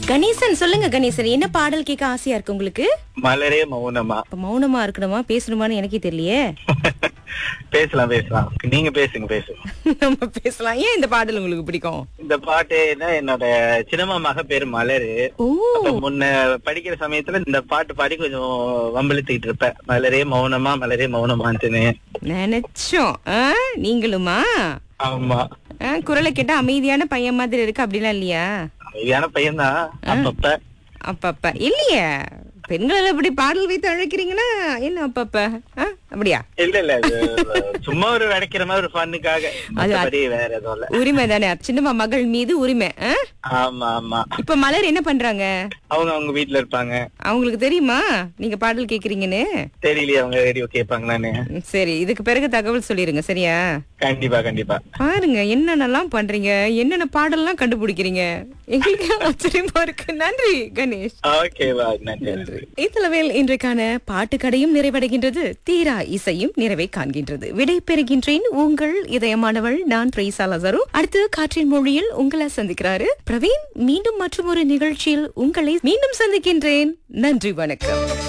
கணேசன் சொல்லுங்க கணேசன் என்ன பாடல் கேட்க ஆசையா இருக்கு உங்களுக்கு மலரே மௌனமா இப்ப மௌனமா இருக்கணுமா பேசணுமான்னு எனக்கே தெரியலையே பேசலாம் பேசலாம் நீங்க பேசுங்க பேசுங்க நம்ம பேசலாம் ஏன் இந்த பாடல் உங்களுக்கு பிடிக்கும் இந்த பாட்டு என்ன என்னோட சின்னம்மா மக பேரு மலரு ஓ அப்ப முன்ன படிக்கிற சமயத்துல இந்த பாட்டு பாடி கொஞ்சம் வம்பிழுத்துக்கிட்டு இருப்பேன் மலரே மௌனமா மலரே மௌனமான்ட்டுன்னு நினைச்சோம் ஆ, நீங்களுமா ஆமா ஆ, குரலை கேட்டா அமைதியான பையன் மாதிரி இருக்கு அப்படிலாம் இல்லையா அமைதியான பையன்தான் அப்பப்ப அப்பப்ப இல்லையே பெண்களை இப்படி பாடல் வைத்து அழைக்கிறீங்கன்னா என்ன அப்பப்ப ஆ, அப்படியா இல்ல இல்ல இது சும்மா ஒரு விடைக்கிற மாதிரி ஒரு ஃபன்னுக்காக மத்தபடி வேற எதுவும் இல்ல உரிமை தானே சின்னம்மா மகள் மீது உரிமை ஆ? ஆமா ஆமா இப்ப மலர் என்ன பண்றாங்க அவங்க அவங்க வீட்டுல இருப்பாங்க அவங்களுக்கு தெரியுமா நீங்க பாடல் கேக்குறீங்கன்னு தெரியலையே அவங்க ரேடியோ கேட்பாங்களான்னு ம், சரி இதுக்கு பிறகு தகவல் சொல்லிருங்க சரியா கண்டிப்பா கண்டிப்பா பாருங்க என்னென்னலாம் பண்றீங்க என்னென்ன பாடல்லாம் கண்டுபிடிக்கிறீங்க எங்களுக்கு ஆச்சரியமா இருக்கு நன்றி கணேஷ் ஓகே வா நன்றி நன்றி இத்தளவில் இன்றைக்கான பாட்டுக்கடையும் நிறைவடைகின்றது தீரா இசையும் நிறைவை காண்கின்றது விடை பெறுகின்றேன் உங்கள் இதயமானவள் நான் த்ரீசா லசரு அடுத்து காற்றின் மொழியில் உங்களை சந்திக்கிறாரு பிரவீன் மீண்டும் மற்றும் ஒரு நிகழ்ச்சியில் உங்களை மீண்டும் சந்திக்கின்றேன் நன்றி வணக்கம்